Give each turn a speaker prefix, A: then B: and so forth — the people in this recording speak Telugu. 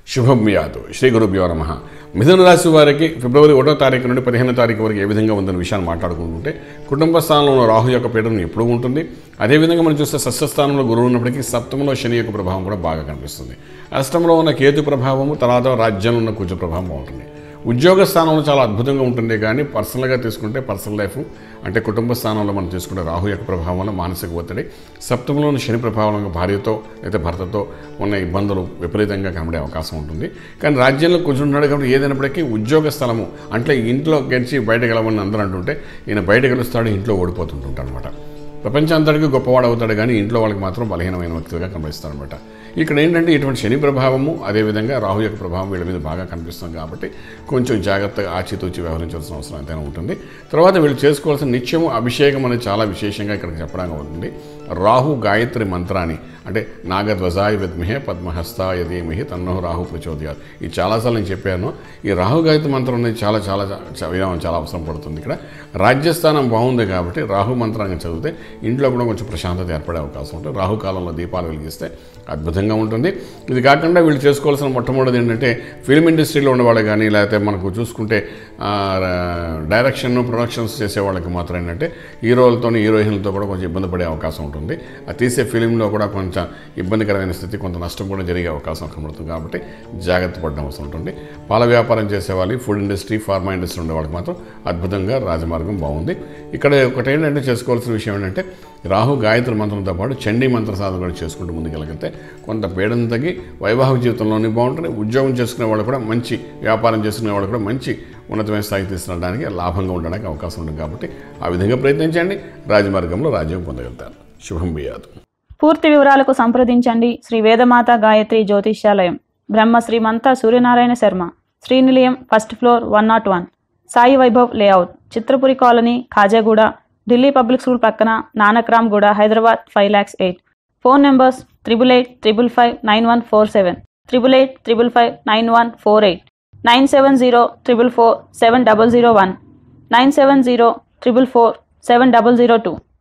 A: శుభం యాదు శ్రీ గురుభ్యో నమ మిథున రాశి వారికి ఫిబ్రవరి ఒకటో తారీఖు నుండి పదిహేనో తారీఖు వరకు ఏ విధంగా ఉందన్న విషయాన్ని మాట్లాడుకుంటుంటే కుటుంబ స్థానంలో ఉన్న రాహు యొక్క పీడనం ఎప్పుడు ఉంటుంది అదేవిధంగా మనం చూస్తే సస్యస్థానంలో గురువు ఉన్నప్పటికీ సప్తమంలో శని యొక్క ప్రభావం కూడా బాగా కనిపిస్తుంది అష్టంలో ఉన్న కేతు ప్రభావము తర్వాత రాజ్యంలో ఉన్న కుజ ప్రభావం ఉంటుంది ఉద్యోగ స్థానంలో చాలా అద్భుతంగా ఉంటుంది కానీ పర్సనల్గా తీసుకుంటే పర్సనల్ లైఫ్ అంటే కుటుంబ స్థానంలో మనం తీసుకుంటే రాహు యొక్క ప్రభావం వల్ల మానసిక ఒత్తిడి సప్తమంలోని శని ప్రభావం భార్యతో లేదా భర్తతో ఉన్న ఇబ్బందులు విపరీతంగా కనబడే అవకాశం ఉంటుంది కానీ రాజ్యంలో కూర్చుంటున్నాడు కాబట్టి ఏదైనప్పటికీ ఉద్యోగ స్థలము అంటే ఇంట్లో గెలిచి బయట గెలవని అందరూ అంటుంటే ఈయన బయట గెలుస్తాడు ఇంట్లో ఓడిపోతుంటుంటాడు అనమాట ప్రపంచం అంతటికి గొప్పవాడు అవుతాడు కానీ ఇంట్లో వాళ్ళకి మాత్రం బలహీనమైన వ్యక్తిగా కనిపిస్తాడు అనమాట ఇక్కడ ఏంటంటే ఇటువంటి శని ప్రభావము అదేవిధంగా రాహు యొక్క ప్రభావం వీళ్ళ మీద బాగా కనిపిస్తుంది కాబట్టి కొంచెం జాగ్రత్తగా ఆచితూచి వ్యవహరించాల్సిన అవసరం ఎంతైనా ఉంటుంది తర్వాత వీళ్ళు చేసుకోవాల్సిన నిత్యము అభిషేకం అనేది చాలా విశేషంగా ఇక్కడ చెప్పడానికి ఉంటుంది రాహు గాయత్రి మంత్రాన్ని అంటే నాగధ్వజాయ విద్మహే పద్మహస్తాయ ధీమహి తన్నో రాహు ప్రచోదయాలు ఇది చాలాసార్లు నేను చెప్పాను ఈ రాహు గాయత్రి మంత్రం అనేది చాలా చాలా చ- వినడం చాలా అవసరం పడుతుంది ఇక్కడ రాజ్యస్థానం బాగుంది కాబట్టి రాహు మంత్రాన్ని చదివితే ఇంట్లో కూడా కొంచెం ప్రశాంతత ఏర్పడే అవకాశం ఉంటుంది రాహు కాలంలో దీపాలు వెలిగిస్తే అద్భుతంగా ఉంటుంది ఇది కాకుండా వీళ్ళు చేసుకోవాల్సిన మొట్టమొదటిది ఏంటంటే ఫిల్మ్ ఇండస్ట్రీలో ఉన్నవాళ్ళు కానీ లేకపోతే మనకు చూసుకుంటే ఆ, డైరెక్షన్ ప్రొడక్షన్స్ చేసే వాళ్ళకి మాత్రం ఏంటంటే హీరోలతో హీరోయిన్లతో కూడా కొంచెం ఇబ్బంది పడే అవకాశం ఉంటుంది ఆ తీసే ఫిలింలో కూడా కొంచెం ఇబ్బందికరమైన స్థితి కొంత నష్టం కూడా జరిగే అవకాశం కనబడుతుంది కాబట్టి జాగ్రత్త పడడం అవసరం ఉంటుంది పాల వ్యాపారం చేసే వాళ్ళు ఫుడ్ ఇండస్ట్రీ ఫార్మా ఇండస్ట్రీ ఉండే వాళ్ళకి మాత్రం అద్భుతంగా రాజమార్గం బాగుంది ఇక్కడ ఒకటి ఏంటంటే చేసుకోవాల్సిన విషయం ఏంటంటే రాహు గాయత్రి మంత్రంతో పాటు చండీ మంత్ర సాధన కూడా చేసుకుంటూ ముందుకెళ్ళగలిగితే కొంత పీడన తగ్గి వైవాహిక జీవితంలోనే బాగుంటుంది ఉద్యోగం చేసుకునే వాళ్ళు కూడా మంచి వ్యాపారం చేసుకునే వాళ్ళు కూడా మంచి ఉన్నతమైన స్థాయికి తీసుకురావడానికి లాభంగా ఉండడానికి అవకాశం ఉంటుంది కాబట్టి ఆ విధంగా ప్రయత్నించండి రాజమార్గంలో రాజ్యం పొందగలుగుతారు శుభం బియాదు
B: పూర్తి వివరాలకు సంప్రదించండి Shri Vedamata Gayatri Jyotishyalayam Brahma Srimantha Suryanarayana Sharma Srinilayam first floor one nought one Sai Vaibhav layout Chitrapuri colony Khajaguda Delhi public school పక్కన Nanakramguda Hyderabad five lakhs eight phone numbers triple eight triple five nine one four seven triple eight triple five nine one four eight nine seven zero triple four seven double zero one nine seven zero triple four seven double zero two